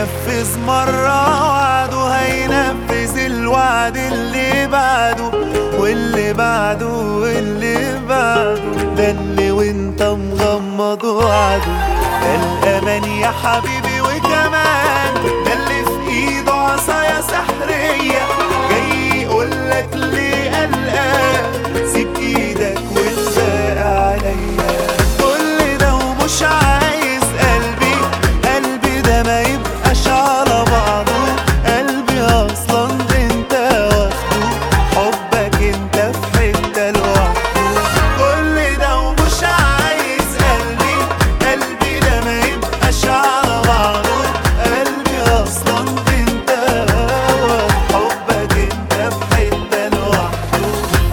نفذ مرة وعده هينفذ الوعد اللي بعده واللي بعده واللي بعده ده اللي وانت مغمض وعده ده الأمان يا حبيبي وكمان ده اللي في ايده عصايا سحرية جاي يقولك ليه قلقان سيب ايدك والباقي عليا كل ده ومش عايز قلبي قلبي ده ما يبقاش على بعضه قلبي اصلا انت واخده حبك انت في حته لوحده كل ده ومش عايز قلبي قلبي ده ما يبقاش على بعضه قلبي اصلا انت واخده حبك انت في حته لوحده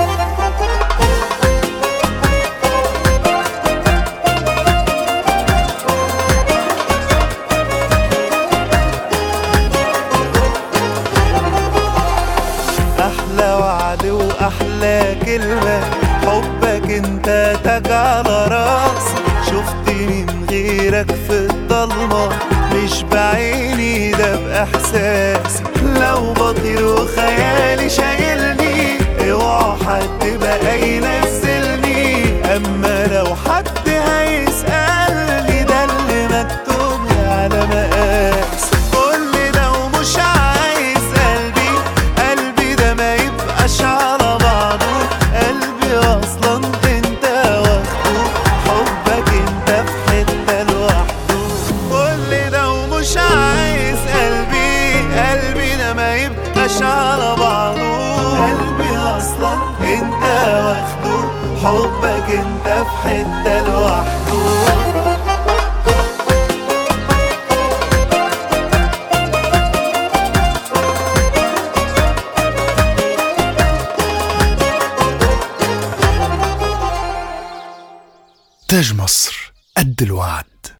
احلى وعد واحلى كلمه حبك انت تاج على راسي شفت من غيرك في الضلمه مش بعيني ده باحساسي لو بطير وخيالي شايلني اوعى حد بقى ينزلني اما لو حد هيسالني ده اللي مكتوب لي على مقاس كل ده ومش عايز قلبي قلبي ده ما يبقاش على بعضه قلبي اصلا انت واخده حبك انت في حته لوحده كل ده ومش عايز قلبي قلبي ده ما يبقاش على بعضه قلبي اصلا انت واخده حبك انت في حته لوحده تاج مصر قد الوعد